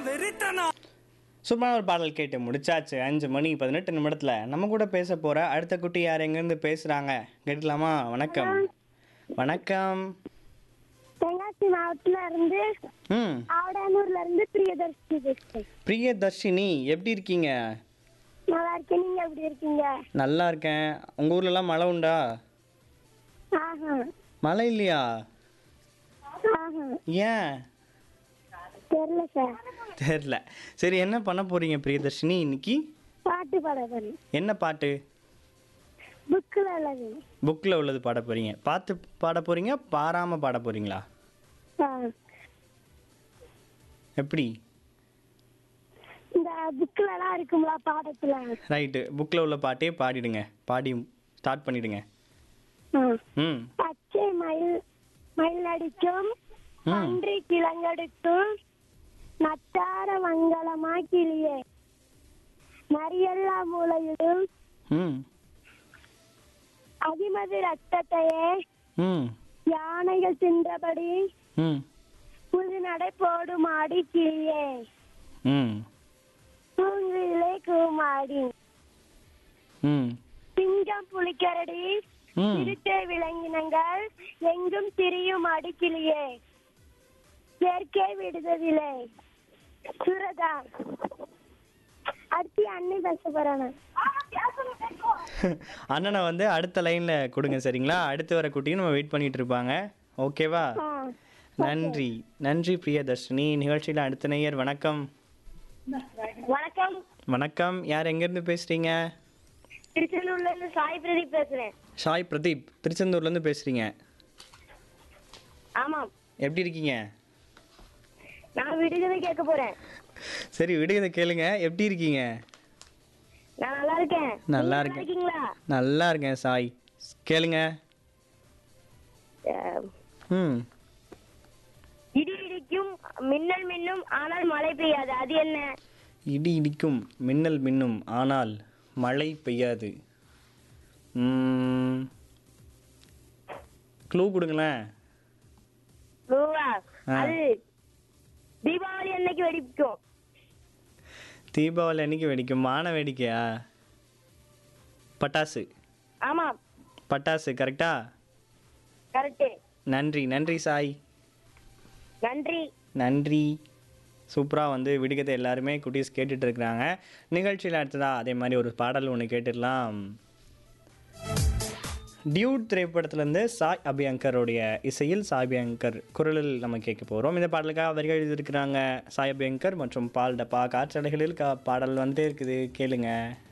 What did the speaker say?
வெறித்தனம் சூப்பரான ஒரு பாடல் கேட்டு முடிச்சாச்சு அஞ்சு மணி பதினெட்டு நிமிடத்தில் நம்ம கூட பேச போகிற அடுத்த குட்டி யார் எங்கேருந்து பேசுகிறாங்க கேட்கலாமா வணக்கம் வணக்கம் தென்காசி மாவட்டத்துல இருந்து ம் ஆவடானூர்ல இருந்து பிரியதர்ஷினி பேசுறேன் பிரியதர்ஷினி எப்படி இருக்கீங்க நல்லா இருக்கேன் நீங்க எப்படி இருக்கீங்க நல்லா இருக்கேன் உங்கள் ஊர்லலாம் மழை உண்டா ஆஹா மழை இல்லையா ஆஹா ஏன் தெரியல சார் தெரில சரி என்ன பண்ண போகிறீங்க பிரியதர்ஷினி இன்னைக்கு பாட்டு பாட போறேன் என்ன பாட்டு புக்கில் உள்ளது புக்கில் உள்ளது பாட போகிறீங்க பார்த்து பாட போகிறீங்க பாராமல் பாட போகிறீங்களா ஆ. எப்படி இந்த புக்கில் எல்லாம் இருக்குங்களா பாடத்துல ரைட்டு புக்கில் உள்ள பாட்டே பாடிடுங்க பாடி ஸ்டார்ட் பண்ணிடுங்க ஆ. ம் பச்சை மயில் மயில் அடிக்கும் ம். பன்றி கிழங்கெடுக்கும் நட்டார மங்களமா கிளியே மரியெல்லாம் மூளையிடும் ம் அதிமதி ரத்தத்தையே ம் யானைகள் தின்றபடி ம் புது நடை போடும் ஆடி கிளியே ம் தூங்குவிலே கூமாடி ம் சிங்கம் புலிக்கரடி ம் சிறுத்தை விலங்கினங்கள் எங்கும் திரியும் அடிக்கிளியே இயற்கை விடுதவில்லை சுரதா அடுத்து அண்ணி பேச போறானு அண்ணனை வந்து அடுத்த லைனில் கொடுங்க சரிங்களா அடுத்து வர குட்டியும் நம்ம வெயிட் பண்ணிட்டு இருப்பாங்க ஓகேவா நன்றி நன்றி பிரியதர்ஷினி நிகழ்ச்சியில் அடுத்த நேயர் வணக்கம் வணக்கம் வணக்கம் யார் எங்கேருந்து பேசுகிறீங்க திருச்செந்தூர்ல இருந்து சாய் பிரதீப் பேசுறேன் ஷாய் பிரதீப் திருச்செந்தூர்லேருந்து பேசுகிறீங்க ஆமாம் எப்படி இருக்கீங்க நான் விடுகதை கேட்க போறேன் சரி விடுகதை கேளுங்க எப்படி இருக்கீங்க நான் நல்லா இருக்கேன் நல்லா நீங்க இருக்கேன். இருக்கீங்களா நல்லா இருக்கேன் சாய் கேளுங்க அஹ், ம் இடி இடிக்கும் மின்னல் மின்னும் ஆனால் மழை பெய்யாது அது என்ன இடி இடிக்கும் மின்னல் மின்னும் ஆனால் மழை பெய்யாது க்ளூ கொடுங்களேன் ரூவா ஆ. அது தீபாவளி அன்னைக்கு வெடிக்கும் தீபாவளி அன்னைக்கு வெடிக்கும் மான வேடிக்கையா பட்டாசு ஆமாம் பட்டாசு கரெக்டா கரெக்டு நன்றி நன்றி சாய் நன்றி நன்றி சூப்பராக வந்து விடுகதை எல்லாருமே குட்டீஸ் கேட்டுட்டு இருக்கிறாங்க நிகழ்ச்சியில் அடுத்ததா அதே மாதிரி ஒரு பாடல் ஒன்று கேட்டுடலாம் டியூட் திரைப்படத்துலேருந்து சாய் அபியங்கருடைய இசையில் சாய் அபியங்கர் குரலில் நம்ம கேட்க போகிறோம் இந்த பாடலுக்காக வரிகள் எழுதியிருக்கிறாங்க சாய் அபியங்கர் மற்றும் பால் டப்பா காற்றலைகளில் கா பாடல் வந்துட்டே இருக்குது கேளுங்க